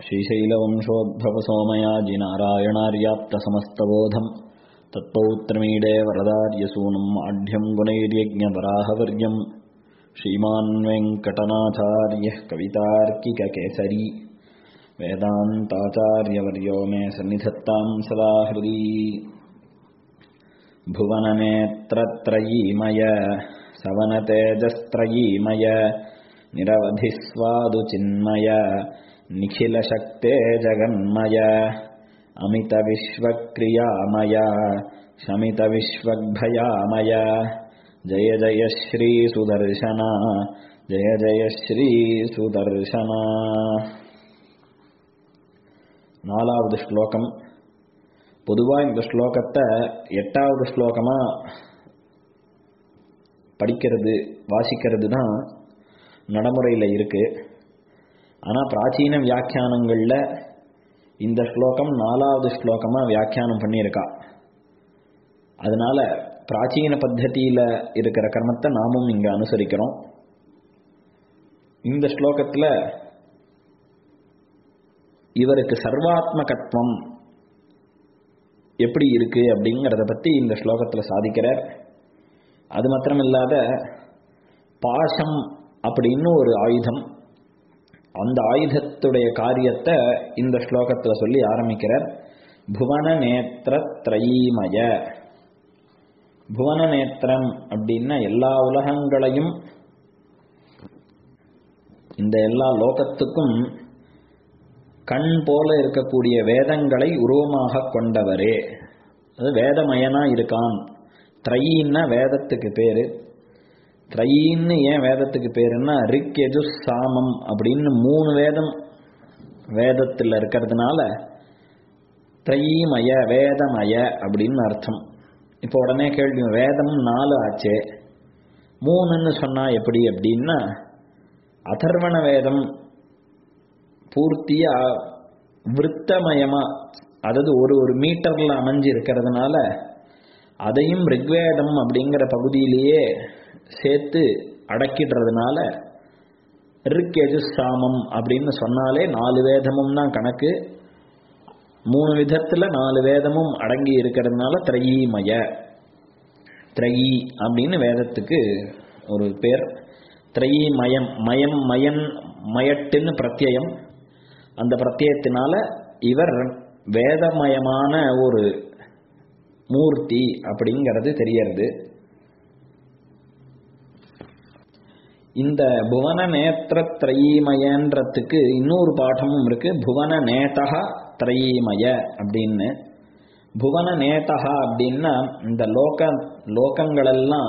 श्रीशैलवंशोद्भवसोमयाजिनारायणार्याप्तसमस्तबोधम् तत्पौत्रमीडे वरदार्यसूनम् आढ्यम् गुणैर्यज्ञपराहवर्यम् श्रीमान् वेङ्कटनाथार्यः कवितार्किककेसरी वेदान्ताचार्यवर्यो मे सन्निधत्ताम् सदा हृदि भुवननेत्रत्रयीमय सवनतेजस्त्रयीमय निरवधिस्वादुचिन्मय निखिलशक्ते जगन्मय अमितविश्वक्रियामय शमितविश्वग्भयामय जय जय श्रीसुदर्शना जय जय श्रीसुदर्शना நாலாவது ஸ்லோகம் பொதுவாக இந்த ஸ்லோகத்தை எட்டாவது ஸ்லோகமாக படிக்கிறது வாசிக்கிறது தான் நடைமுறையில் இருக்கு ஆனால் பிராச்சீன வியாக்கியானங்களில் இந்த ஸ்லோகம் நாலாவது ஸ்லோகமாக வியாக்கியானம் பண்ணியிருக்கா அதனால பிராச்சீன பத்ததியில் இருக்கிற கர்மத்தை நாமும் இங்கே அனுசரிக்கிறோம் இந்த ஸ்லோகத்தில் இவருக்கு சர்வாத்மகத்துவம் எப்படி இருக்கு அப்படிங்கிறத பற்றி இந்த ஸ்லோகத்தில் சாதிக்கிறார் அது மாத்திரமில்லாத பாசம் அப்படின்னு ஒரு ஆயுதம் அந்த ஆயுதத்துடைய காரியத்தை இந்த ஸ்லோகத்தில் சொல்லி ஆரம்பிக்கிறார் புவன நேத்திர திரைமய புவன நேத்திரம் அப்படின்னா எல்லா உலகங்களையும் இந்த எல்லா லோகத்துக்கும் கண் போல இருக்கக்கூடிய வேதங்களை உருவமாக கொண்டவரே அது வேதமயனா இருக்கான் த்ரையின்னா வேதத்துக்கு பேரு த்ரையின்னு ஏன் வேதத்துக்கு பேருன்னா ரிக் எஜு சாமம் அப்படின்னு மூணு வேதம் வேதத்தில் இருக்கிறதுனால த்ரைமய வேதமய அப்படின்னு அர்த்தம் இப்போ உடனே கேள்வி வேதம் நாலு ஆச்சே மூணுன்னு சொன்னா எப்படி அப்படின்னா அதர்வண வேதம் பூர்த்தியா விருத்தமயமா அதாவது ஒரு ஒரு மீட்டர்ல அமைஞ்சு இருக்கிறதுனால அதையும் ரிக்வேதம் அப்படிங்கிற பகுதியிலேயே சேர்த்து அடக்கிடுறதுனால ரிக் சாமம் அப்படின்னு சொன்னாலே நாலு வேதமும் தான் கணக்கு மூணு விதத்துல நாலு வேதமும் அடங்கி இருக்கிறதுனால திரையீமய திரையி அப்படின்னு வேதத்துக்கு ஒரு பேர் திரையி மயம் மயம் மயன் மயட்டுன்னு பிரத்யயம் அந்த பிரத்யத்தினால இவர் வேதமயமான ஒரு மூர்த்தி அப்படிங்கிறது தெரியறது இந்த புவன நேத்திர திரையீமயன்றதுக்கு இன்னொரு பாடமும் இருக்கு புவன நேதா திரையீமய அப்படின்னு புவன நேதா அப்படின்னா இந்த லோக லோகங்களெல்லாம்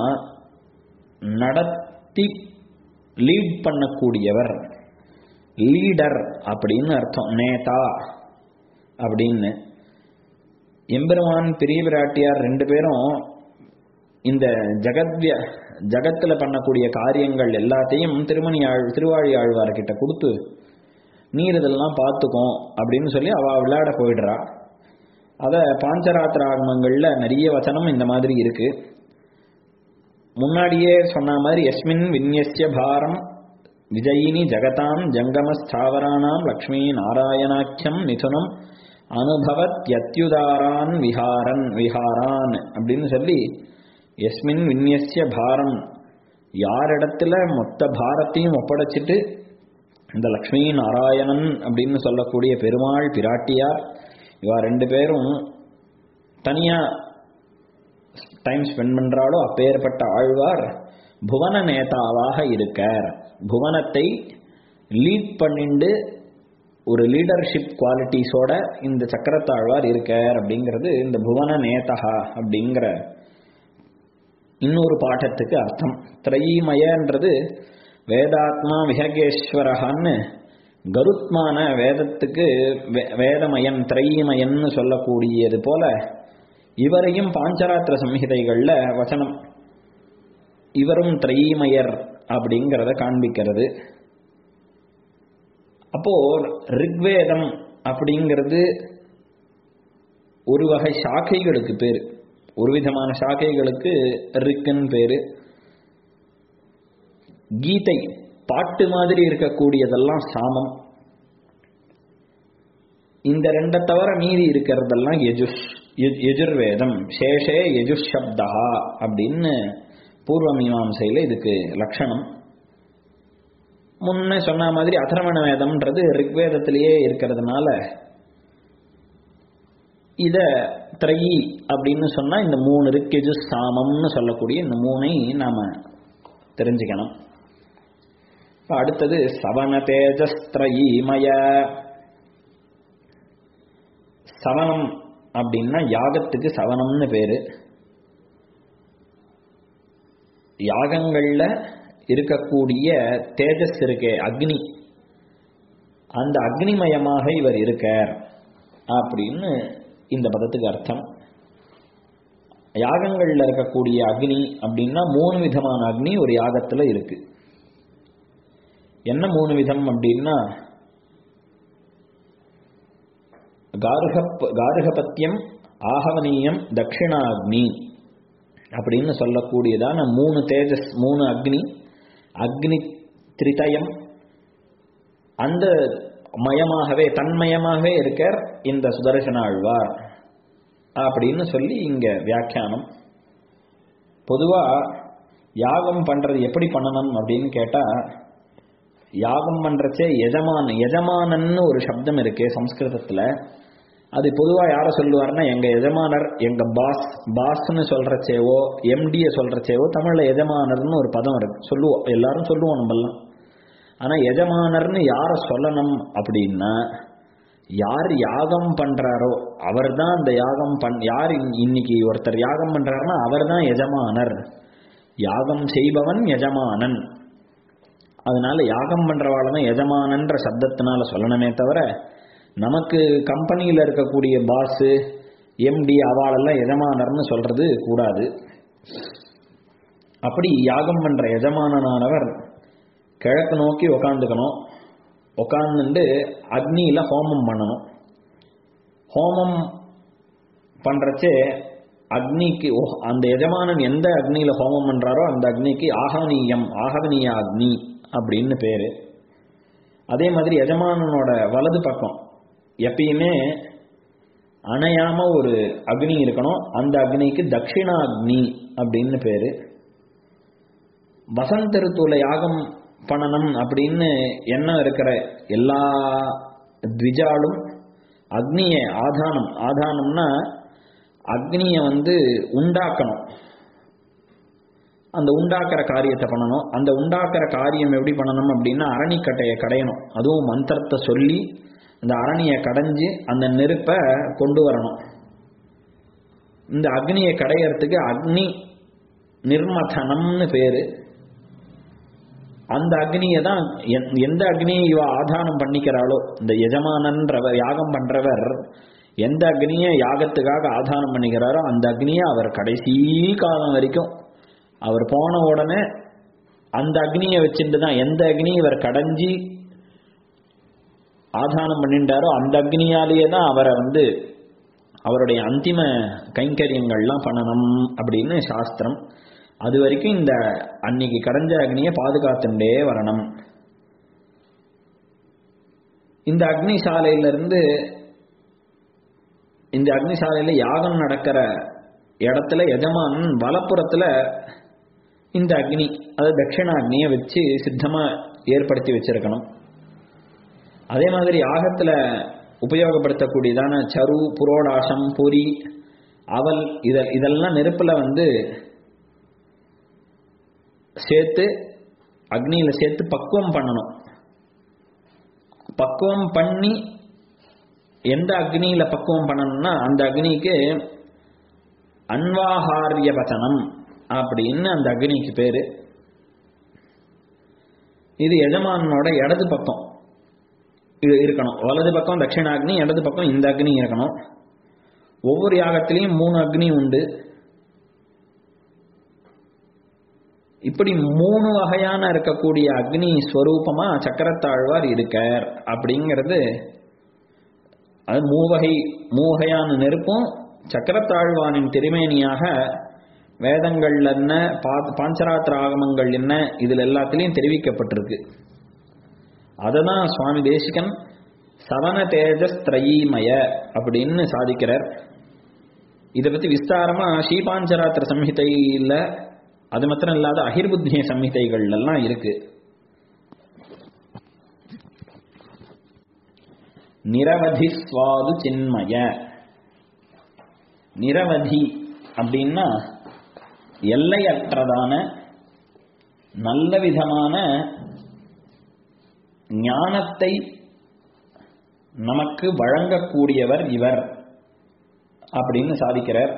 நடத்தி லீட் பண்ணக்கூடியவர் லீடர் அப்படின்னு அர்த்தம் நேதா அப்படின்னு எம்பெருமான் பெரிய பிராட்டியார் ரெண்டு பேரும் இந்த ஜகத்ய ஜகத்தில் பண்ணக்கூடிய காரியங்கள் எல்லாத்தையும் திருமணி ஆழ் திருவாழி ஆழ்வார்கிட்ட கொடுத்து நீர் இதெல்லாம் பார்த்துக்கும் அப்படின்னு சொல்லி அவள் விளையாட போயிடுறா அதை பாஞ்சராத்திர ஆகமங்களில் நிறைய வச்சனம் இந்த மாதிரி இருக்கு முன்னாடியே சொன்ன மாதிரி எஸ்மின் விநியசிய பாரம் விஜயினி ஜகதாம் ஜங்கம ஸ்தாவராணாம் லக்ஷ்மி நாராயணாக்கியம் மிதுனம் அனுபவத்யத்யுதாரான் விஹாரன் விஹாரான் அப்படின்னு சொல்லி எஸ்மின் விநியசிய பாரம் யாரிடத்துல மொத்த பாரத்தையும் ஒப்படைச்சிட்டு இந்த லக்ஷ்மி நாராயணன் அப்படின்னு சொல்லக்கூடிய பெருமாள் பிராட்டியார் இவா ரெண்டு பேரும் தனியா டைம் ஸ்பெண்ட் பண்றாளோ அப்பேற்பட்ட ஆழ்வார் புவன நேதாவாக இருக்கார் புவனத்தை லீட் பண்ணிண்டு ஒரு லீடர்ஷிப் குவாலிட்டிஸோட இந்த சக்கரத்தாழ்வார் இருக்கார் அப்படிங்கிறது இந்த புவன நேதகா அப்படிங்கிற இன்னொரு பாட்டத்துக்கு அர்த்தம் திரைமயன்றது வேதாத்மா விஹகேஸ்வரகான்னு கருத்மான வேதத்துக்கு வேதமயன் திரைமயன்னு சொல்லக்கூடியது போல இவரையும் பாஞ்சராத்திர சம்ஹிதைகள்ல வசனம் இவரும் திரைமயர் அப்படிங்கிறத காண்பிக்கிறது அப்போ ரிக்வேதம் அப்படிங்கிறது ஒரு வகை சாக்கைகளுக்கு பேரு ஒரு விதமான சாக்கைகளுக்கு ரிக்குன்னு பேரு கீதை பாட்டு மாதிரி இருக்கக்கூடியதெல்லாம் சாமம் இந்த ரெண்டை தவிர மீதி இருக்கிறதெல்லாம் யஜுஷ் யஜு- யஜுர்வேதம் சேஷே யஜுஷ் சப்தா அப்படின்னு பூர்வ மீமாம்சையில் இதுக்கு லட்சணம் முன்ன சொன்ன மாதிரி அதர்வண வேதம்ன்றது ரிக்வேதத்திலேயே இருக்கிறதுனால இத திரையி அப்படின்னு சொன்னா இந்த மூணு ரிக்கெஜு சாமம்னு சொல்லக்கூடிய இந்த மூணை நாம தெரிஞ்சுக்கணும் இப்ப அடுத்தது சவன தேஜஸ்திரயி மய சவனம் அப்படின்னா யாகத்துக்கு சவனம்னு பேரு யாகங்கள்ல இருக்கக்கூடிய தேஜஸ் இருக்கே அக்னி அந்த அக்னிமயமாக இவர் இருக்கார் அப்படின்னு இந்த பதத்துக்கு அர்த்தம் யாகங்கள்ல இருக்கக்கூடிய அக்னி அப்படின்னா மூணு விதமான அக்னி ஒரு யாகத்துல இருக்கு என்ன மூணு விதம் அப்படின்னா காருகப் காருகபத்தியம் ஆகவனீயம் தட்சிணாக்னி அப்படின்னு சொல்லக்கூடியதான மூணு தேஜஸ் மூணு அக்னி அக்னி திரிதயம் அந்த மயமாகவே தன்மயமாகவே இருக்கார் இந்த சுதர்சன ஆழ்வார் அப்படின்னு சொல்லி இங்க வியாக்கியானம் பொதுவா யாகம் பண்றது எப்படி பண்ணணும் அப்படின்னு கேட்டா யாகம் பண்றச்சே எஜமான் எஜமானன்னு ஒரு சப்தம் இருக்கு சம்ஸ்கிருதத்துல அது பொதுவா யார சொல்லுவார்னா எங்க எஜமானர் எங்க பாஸ் பாஸ்ன்னு சொல்றச்சேவோ எம்டிய சொல்றச்சேவோ தமிழ்ல எஜமானர்னு ஒரு பதம் இருக்கு சொல்லுவோம் எல்லாரும் சொல்லுவோம் நம்மெல்லாம் ஆனா எஜமானர்னு யார சொல்லணும் அப்படின்னா யார் யாகம் பண்றாரோ அவர் தான் அந்த யாகம் பண் யார் இன்- இன்னைக்கு ஒருத்தர் யாகம் பண்றாருன்னா அவர் தான் எஜமானர் யாகம் செய்பவன் எஜமானன் அதனால யாகம் பண்றவாள் தான் எஜமானன்ற சப்தத்தினால சொல்லணுமே தவிர நமக்கு கம்பெனியில் இருக்கக்கூடிய பாஸு எம்டி அவாளெல்லாம் எஜமானர்னு சொல்றது கூடாது அப்படி யாகம் பண்ற எஜமானனானவர் கிழக்கு நோக்கி உக்காந்துக்கணும் உக்காந்துட்டு அக்னியில ஹோமம் பண்ணணும் ஹோமம் பண்றச்சே அக்னிக்கு ஓ- அந்த எஜமானன் எந்த அக்னியில ஹோமம் பண்றாரோ அந்த அக்னிக்கு ஆகவனீயம் ஆகவனீய அக்னி அப்படின்னு பேரு அதே மாதிரி எஜமானனோட வலது பக்கம் எப்பயுமே அணையாம ஒரு அக்னி இருக்கணும் அந்த அக்னிக்கு தட்சிணா அக்னி அப்படின்னு பேரு வசந்த ருத்துவல யாகம் பண்ணணும் அப்படின்னு எண்ணம் இருக்கிற எல்லா த்விஜாலும் அக்னியை ஆதானம் ஆதானம்னா அக்னியை வந்து உண்டாக்கணும் அந்த உண்டாக்குற காரியத்தை பண்ணணும் அந்த உண்டாக்குற காரியம் எப்படி பண்ணணும் அப்படின்னா அரணிக்கட்டையை கடையணும் அதுவும் மந்திரத்தை சொல்லி அந்த அரணியை கடைஞ்சு அந்த நெருப்பை கொண்டு வரணும் இந்த அக்னியை கடையறதுக்கு அக்னி நிர்மதனம்னு பேரு அந்த அக்னியை தான் எந்- எந்த அக்னியை இவ ஆதானம் பண்ணிக்கிறாளோ இந்த எஜமானன்றவர் யாகம் பண்றவர் எந்த அக்னியை யாகத்துக்காக ஆதானம் பண்ணிக்கிறாரோ அந்த அக்னியை அவர் கடைசி காலம் வரைக்கும் அவர் போன உடனே அந்த அக்னியை வச்சுட்டு தான் எந்த அக்னி இவர் கடைஞ்சி ஆதானம் பண்ணிட்டாரோ அந்த அக்னியாலேயே தான் அவரை வந்து அவருடைய அந்திம கைங்கரியங்கள்லாம் பண்ணணும் அப்படின்னு சாஸ்திரம் அது வரைக்கும் இந்த அன்னைக்கு கடைஞ்ச அக்னியை பாதுகாத்துட்டே வரணும் இந்த அக்னிசாலையிலிருந்து இந்த அக்னிசாலையில யாகம் நடக்கிற இடத்துல எஜமான் வலப்புறத்துல இந்த அக்னி அதாவது தட்சிண அக்னியை வச்சு சித்தமா ஏற்படுத்தி வச்சிருக்கணும் அதே மாதிரி யாகத்துல உபயோகப்படுத்தக்கூடியதான சரு புரோடாசம் பொரி அவல் இத இதெல்லாம் நெருப்புல வந்து சேர்த்து அக்னியில சேர்த்து பக்குவம் பண்ணணும் பக்குவம் பண்ணி எந்த அக்னியில பக்குவம் பண்ணணும்னா அந்த அக்னிக்கு அன்வாஹாரிய பச்சனம் அப்படின்னு அந்த அக்னிக்கு பேரு இது எஜமானனோட இடது பக்கம் இது இருக்கணும் வலது பக்கம் தட்சிணாக்னி இடது பக்கம் இந்த அக்னி இருக்கணும் ஒவ்வொரு யாகத்திலையும் மூணு அக்னி உண்டு இப்படி மூணு வகையான இருக்கக்கூடிய அக்னி ஸ்வரூபமா சக்கரத்தாழ்வார் இருக்கார் அப்படிங்கிறது அது மூவகை மூவகையான நெருப்பும் சக்கரத்தாழ்வானின் திருமேனியாக வேதங்கள் என்ன பா- பாஞ்சராத்திர ஆகமங்கள் என்ன இதுல எல்லாத்திலையும் தெரிவிக்கப்பட்டிருக்கு அதை தான் சுவாமி தேசிகன் சவன தேஜஸ் திரயீமய அப்படின்னு சாதிக்கிறார் இதை பத்தி விஸ்தாரமா ஸ்ரீபாஞ்சராத்திர சம்ஹிதையில அது மாத்திரம் இல்லாத அகிர்புத்திய சம்ஹிதைகள் எல்லாம் இருக்கு நிரவதி சுவாது சின்மய நிரவதி அப்படின்னா எல்லையற்றதான நல்ல விதமான ஞானத்தை நமக்கு வழங்கக்கூடியவர் இவர் அப்படின்னு சாதிக்கிறார்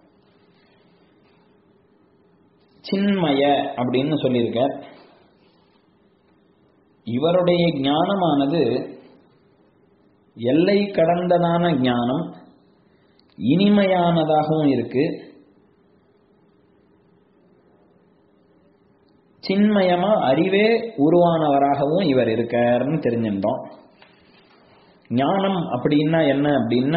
சின்மய அப்படின்னு சொல்லியிருக்கார் இவருடைய ஞானமானது எல்லை கடந்ததான ஞானம் இனிமையானதாகவும் இருக்கு சின்மயமா அறிவே உருவானவராகவும் இவர் இருக்காருன்னு தெரிஞ்சிருந்தோம் ஞானம் அப்படின்னா என்ன அப்படின்னா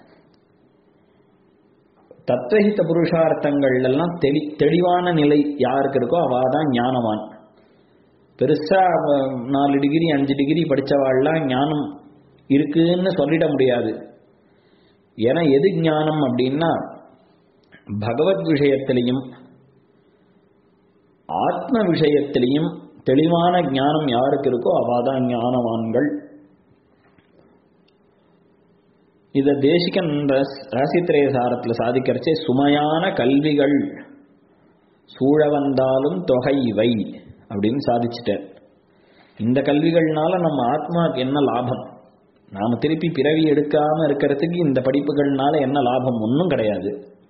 தத்வஹித புருஷார்த்தங்கள் எல்லாம் தெளி தெளிவான நிலை யாருக்கு இருக்கோ அவ தான் ஞானவான் பெருசா நாலு டிகிரி அஞ்சு டிகிரி படிச்சவாள்லாம் ஞானம் இருக்குன்னு சொல்லிட முடியாது ஏன்னா எது ஞானம் அப்படின்னா பகவத் விஷயத்திலையும் ஆத்ம விஷயத்திலையும் தெளிவான ஞானம் யாருக்கு இருக்கோ அவாதான் ஞானவான்கள் இத தேசிகன் ராசித்திரேசாரத்தில் சாதிக்கிறச்சே சுமையான கல்விகள் சூழ வந்தாலும் தொகை இவை அப்படின்னு சாதிச்சிட்டார் இந்த கல்விகள்னால நம்ம ஆத்மாவுக்கு என்ன லாபம் நாம திருப்பி பிறவி எடுக்காம இருக்கிறதுக்கு இந்த படிப்புகள்னால என்ன லாபம் ஒன்றும் கிடையாது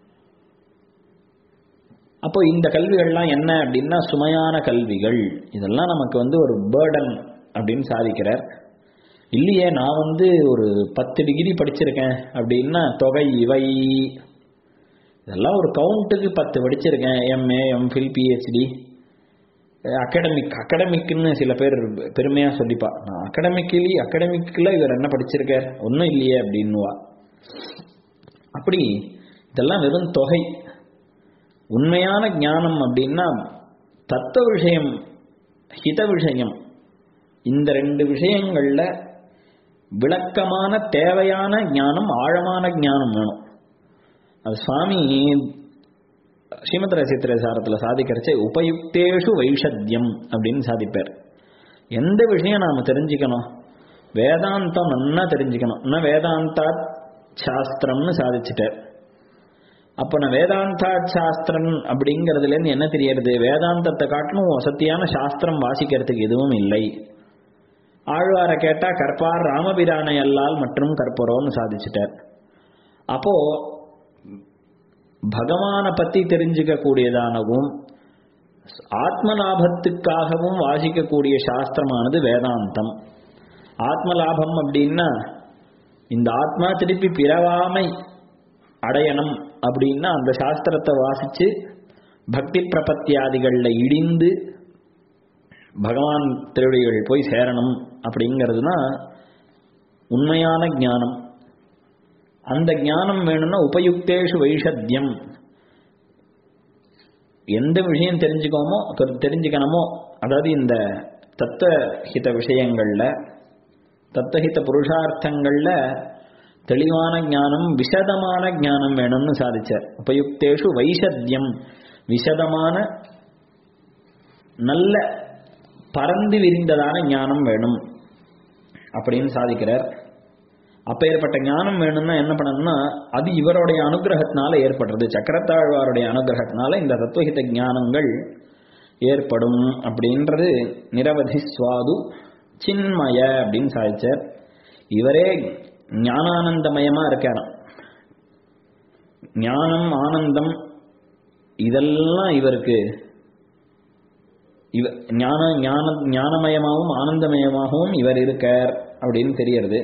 அப்போ இந்த கல்விகள்லாம் என்ன அப்படின்னா சுமையான கல்விகள் இதெல்லாம் நமக்கு வந்து ஒரு பேர்டன் அப்படின்னு சாதிக்கிறார் இல்லையே நான் வந்து ஒரு பத்து டிகிரி படிச்சிருக்கேன் அப்படின்னா தொகை இவை இதெல்லாம் ஒரு கவுண்ட்டுக்கு பத்து படிச்சிருக்கேன் எம்ஏ எம்ஃபில் பிஹெச்டி அகாடமிக் அகாடமிக்னு சில பேர் பெருமையா சொல்லிப்பா நான் அகாடமிக்கலி அகாடமிக்கில் இவர் என்ன படிச்சிருக்கார் ஒன்றும் இல்லையே அப்படின்னுவா அப்படி இதெல்லாம் வெறும் தொகை உண்மையான ஞானம் அப்படின்னா தத்துவ விஷயம் ஹித விஷயம் இந்த ரெண்டு விஷயங்கள்ல விளக்கமான தேவையான ஞானம் ஆழமான ஞானம் வேணும் அது சுவாமி ஸ்ரீமத் ரசித்திரசாரத்தில் சாதிக்கிறச்சே உபயுக்தேஷு வைஷத்தியம் அப்படின்னு சாதிப்பார் எந்த விஷயம் நாம் தெரிஞ்சுக்கணும் வேதாந்தம் நன்னா தெரிஞ்சுக்கணும் இன்னும் வேதாந்தா சாஸ்திரம்னு சாதிச்சிட்டார் அப்போ நான் வேதாந்தா சாஸ்திரம் அப்படிங்கிறதுலேருந்து என்ன தெரியறது வேதாந்தத்தை காட்டிலும் வசதியான சாஸ்திரம் வாசிக்கிறதுக்கு எதுவும் இல்லை ஆழ்வார கேட்டா கற்பார் ராமபிரானை அல்லால் மற்றும் கற்பரோன்னு சாதிச்சிட்டார் அப்போ பகவானை பத்தி தெரிஞ்சுக்க கூடியதானவும் ஆத்ம லாபத்துக்காகவும் வாசிக்கக்கூடிய சாஸ்திரமானது வேதாந்தம் ஆத்ம லாபம் அப்படின்னா இந்த ஆத்மா திருப்பி பிறவாமை அடையணும் அப்படின்னா அந்த சாஸ்திரத்தை வாசிச்சு பக்தி பிரபத்தியாதிகளில் இடிந்து பகவான் திருவடிகள் போய் சேரணும் அப்படிங்கிறது தான் உண்மையான ஞானம் அந்த ஞானம் வேணும்னா உபயுக்தேஷு வைஷத்தியம் எந்த விஷயம் தெரிஞ்சுக்கோமோ தெரிஞ்சுக்கணுமோ அதாவது இந்த தத்துவஹித விஷயங்கள்ல தத்துவஹித புருஷார்த்தங்கள்ல தெளிவான ஞானம் விசதமான ஞானம் வேணும்னு சாதிச்சார் உபயுக்தேஷு வைஷத்தியம் விசதமான நல்ல பறந்து விரிந்ததான ஞானம் வேணும் அப்படின்னு சாதிக்கிறார் அப்பேற்பட்ட ஞானம் வேணும்னா என்ன பண்ணணும்னா அது இவருடைய அனுகிரகத்தினால ஏற்படுறது சக்கரத்தாழ்வாருடைய அனுகிரகத்தினால இந்த தத்துவஹித ஞானங்கள் ஏற்படும் அப்படின்றது நிரவதி சுவாது சின்மய அப்படின்னு சாதிச்சார் இவரே ஞானானந்தமயமா இருக்காராம் ஞானம் ஆனந்தம் இதெல்லாம் இவருக்கு இவ ஞான ஞான ஞானமயமாகவும் ஆனந்தமயமாகவும் இவர் இருக்கார் அப்படின்னு தெரியறது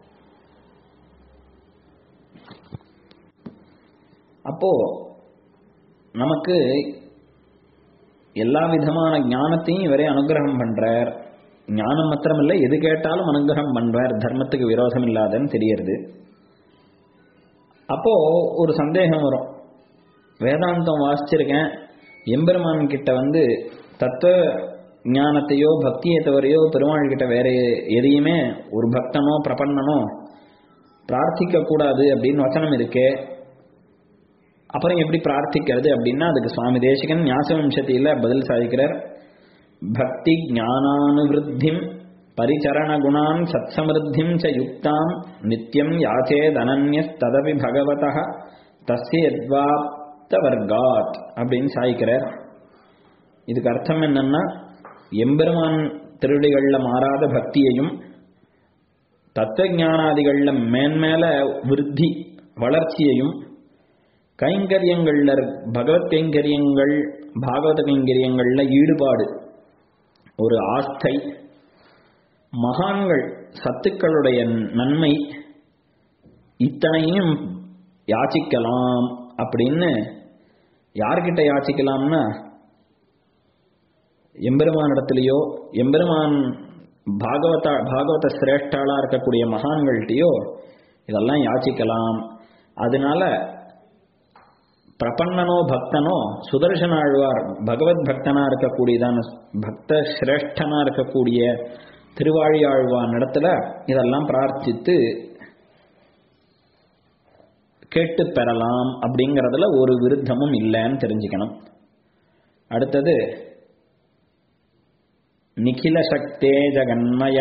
அப்போ நமக்கு எல்லா விதமான ஞானத்தையும் இவரே அனுகிரகம் பண்றார் ஞானம் மாத்திரமில்லை எது கேட்டாலும் அனுகிரகம் பண்றார் தர்மத்துக்கு விரோதம் இல்லாதன்னு தெரியறது அப்போ ஒரு சந்தேகம் வரும் வேதாந்தம் வாசிச்சிருக்கேன் எம்பெருமான் கிட்ட வந்து தத்துவ ஞானத்தையோ பக்தியை தவிரையோ பெருமாள் கிட்ட வேற எதையுமே ஒரு பக்தனோ பிரபன்னனோ பிரார்த்திக்க கூடாது அப்படின்னு வச்சனம் இருக்கே அப்புறம் எப்படி பிரார்த்திக்கிறது அப்படின்னா அதுக்கு சுவாமி தேசிகன் ஞாச வம்சத்தில பதில் சாதிக்கிறார் பக்தி ஞானானுவிருத்திம் பரிச்சரண குணான் சத்சமிருத்திம் ச யுக்தாம் நித்யம் யாச்சேத் அனன்யஸ் ததபி பகவத தஸ்ய யத்வாப்த வர்காத் அப்படின்னு சாய்க்கிறார் இதுக்கு அர்த்தம் என்னன்னா எம்பெருமான் திருடிகள்ல மாறாத பக்தியையும் தத்துவ ஞானாதிகள்ல மேன்மேல விருத்தி வளர்ச்சியையும் கைங்கரியங்கள்ல பகவத் கைங்கரியங்கள் பாகவத கைங்கரியங்கள்ல ஈடுபாடு ஒரு ஆஸ்தை மகான்கள் சத்துக்களுடைய நன்மை இத்தனையும் யாச்சிக்கலாம் அப்படின்னு யார்கிட்ட யாச்சிக்கலாம்னா எம்பெருமானிடத்திலேயோ எம்பெருமான் பாகவத பாகவத சிரேஷ்டாளா இருக்கக்கூடிய மகான்கள்கிட்டயோ இதெல்லாம் யாச்சிக்கலாம் அதனால பிரபன்னனோ பக்தனோ சுதர்சன ஆழ்வார் பகவத் பக்தனா இருக்கக்கூடியதான பக்த சிரேஷ்டனா இருக்கக்கூடிய திருவாழி ஆழ்வான் இடத்துல இதெல்லாம் பிரார்த்தித்து கேட்டு பெறலாம் அப்படிங்கறதுல ஒரு விருத்தமும் இல்லைன்னு தெரிஞ்சுக்கணும் அடுத்தது நிகில சக்தே ஜகன்மய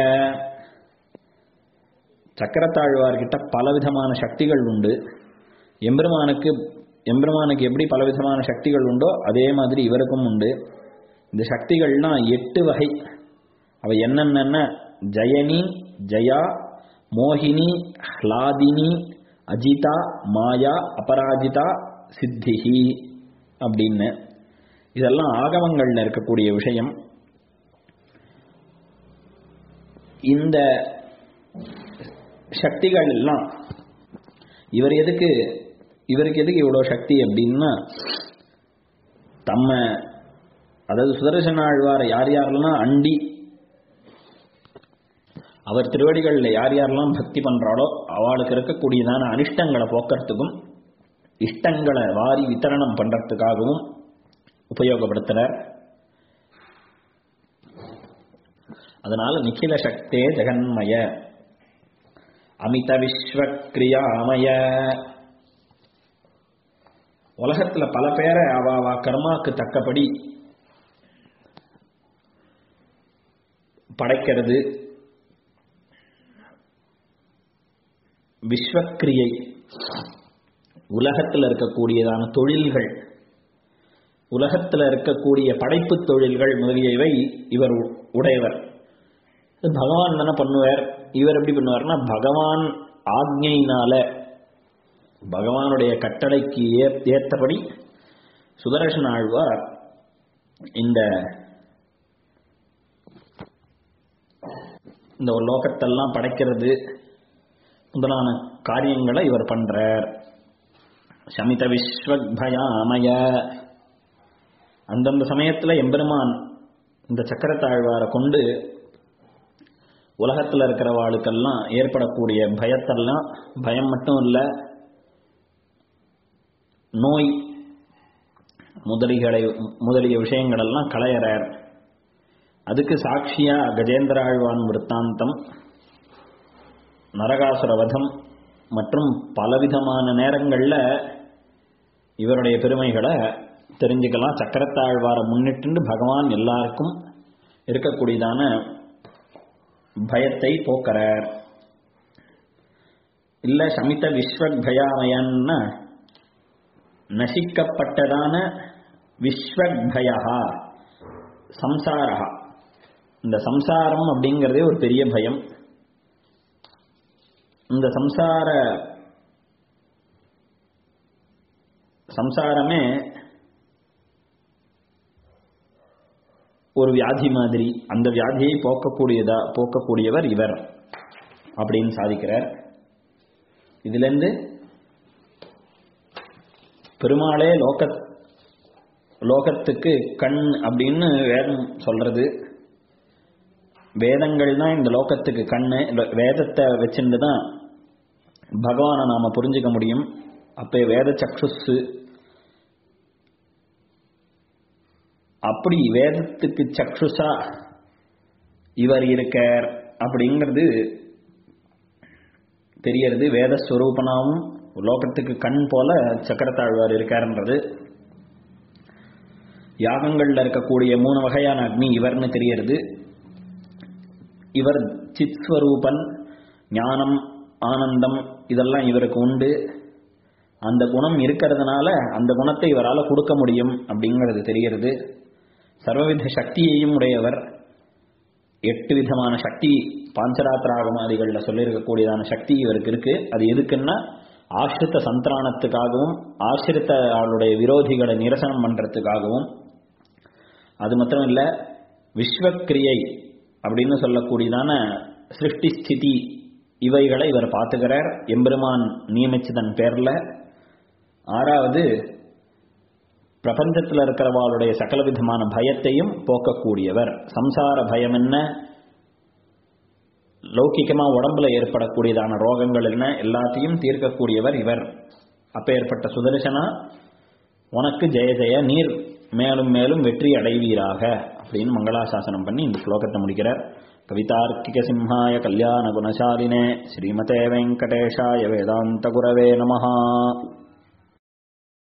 சக்கரத்தாழ்வார்கிட்ட பலவிதமான சக்திகள் உண்டு எம்பெருமானுக்கு எம்பெருமானுக்கு எப்படி பலவிதமான சக்திகள் உண்டோ அதே மாதிரி இவருக்கும் உண்டு இந்த சக்திகள்லாம் எட்டு வகை அவை என்னென்ன ஜயனி ஜயா மோகினி ஹ்லாதினி அஜிதா மாயா அபராஜிதா சித்திஹி அப்படின்னு இதெல்லாம் ஆகமங்கள்ல இருக்கக்கூடிய விஷயம் இந்த சக்திகள் எல்லாம் இவர் எதுக்கு இவருக்கு எதுக்கு இவ்வளோ சக்தி அப்படின்னா தம்ம அதாவது சுதர்சன ஆழ்வாரை யார் யாரெல்லாம் அண்டி அவர் திருவடிகளில் யார் யாரெல்லாம் பக்தி பண்றாளோ அவளுக்கு இருக்கக்கூடியதான அனிஷ்டங்களை போக்குறதுக்கும் இஷ்டங்களை வாரி வித்தரணம் பண்றதுக்காகவும் உபயோகப்படுத்துறார் அதனால நிখিல சக்தே ஜெகன்மய அமித விஸ்வக்ரியாமய உலகத்துல பல பேரை அவ அவ கர்மாக்கு தக்கபடி படைக்கிறது விஸ்வக்கிரியை உலகத்தில் இருக்கக்கூடியதான தொழில்கள் உலகத்தில் இருக்கக்கூடிய படைப்பு தொழில்கள் முதலியவை இவர் உடையவர் பகவான் தானே பண்ணுவார் இவர் எப்படி பண்ணுவார்னா பகவான் ஆக்ஞையினால பகவானுடைய கட்டளைக்கு ஏற்றபடி சுதர்சன ஆழ்வார் இந்த இந்த ஒரு லோகத்தெல்லாம் படைக்கிறது முதலான காரியங்களை இவர் பண்றார் சமித விஸ்வக்பயாமய அந்தந்த சமயத்துல எம்பெருமான் இந்த சக்கரத்தாழ்வாரை கொண்டு உலகத்தில் இருக்கிறவாளுக்கெல்லாம் ஏற்படக்கூடிய பயத்தெல்லாம் பயம் மட்டும் இல்லை நோய் முதலிகளை முதலிய விஷயங்களெல்லாம் களையறார் அதுக்கு சாட்சியா கஜேந்திர ஆழ்வான் விற்த்தாந்தம் நரகாசுர வதம் மற்றும் பலவிதமான நேரங்களில் இவருடைய பெருமைகளை தெரிஞ்சுக்கலாம் சக்கரத்தாழ்வாரை முன்னிட்டு பகவான் எல்லாருக்கும் இருக்கக்கூடியதான பயத்தை போக்குறார் இல்ல சமித விஸ்வக் பயாமயன்னா நசிக்கப்பட்டதான விஸ்வக் பயா சம்சாரா இந்த சம்சாரம் அப்படிங்கிறதே ஒரு பெரிய பயம் இந்த சம்சார சம்சாரமே ஒரு வியாதி மாதிரி அந்த வியாதியை போக்கக்கூடியதா போக்கக்கூடியவர் இவர் அப்படின்னு சாதிக்கிறார் இதுலேருந்து பெருமாளே லோக லோகத்துக்கு கண் அப்படின்னு வேதம் சொல்றது வேதங்கள் தான் இந்த லோகத்துக்கு கண்ணு வேதத்தை வச்சுட்டு தான் பகவானை நாம புரிஞ்சுக்க முடியும் அப்போ வேத சக்ஷுஸ் அப்படி வேதத்துக்கு சக்ஷுஷா இவர் இருக்கார் அப்படிங்கிறது தெரியறது வேதஸ்வரூபனாவும் லோகத்துக்கு கண் போல சக்கரத்தாழ்வார் இருக்காருன்றது யாகங்கள்ல இருக்கக்கூடிய மூணு வகையான அக்னி இவர்னு தெரியறது இவர் சித் ஸ்வரூபன் ஞானம் ஆனந்தம் இதெல்லாம் இவருக்கு உண்டு அந்த குணம் இருக்கிறதுனால அந்த குணத்தை இவரால் கொடுக்க முடியும் அப்படிங்கிறது தெரிகிறது சர்வவித சக்தியையும் உடையவர் எட்டு விதமான சக்தி பாஞ்சராத்திராகமாதிகளில் சொல்லியிருக்கக்கூடியதான சக்தி இவருக்கு இருக்கு அது எதுக்குன்னா ஆசிரித்த சந்திரானத்துக்காகவும் ஆசிரித்த ஆளுடைய விரோதிகளை நிரசனம் பண்றதுக்காகவும் அது மாத்திரம் இல்ல விஸ்வக்கிரியை அப்படின்னு சொல்லக்கூடியதான சிருஷ்டி ஸ்திதி இவைகளை இவர் பார்த்துக்கிறார் எம்பெருமான் நியமிச்சதன் பேர்ல ஆறாவது பிரபஞ்சத்தில் இருக்கிறவாளுடைய சகல விதமான பயத்தையும் போக்கக்கூடியவர் சம்சார பயம் என்ன லௌகிகமா உடம்புல ஏற்படக்கூடியதான ரோகங்கள் என்ன எல்லாத்தையும் தீர்க்கக்கூடியவர் இவர் அப்பேற்பட்ட சுதர்சனா உனக்கு ஜெய ஜெய நீர் மேலும் மேலும் வெற்றி அடைவீராக அப்படின்னு மங்களாசாசனம் பண்ணி இந்த ஸ்லோகத்தை முடிக்கிறார் கவிதார்க்கிக சிம்ஹாய கல்யாண குணசாலினே ஸ்ரீமதே வெங்கடேஷாய வேதாந்த குரவே நமஹா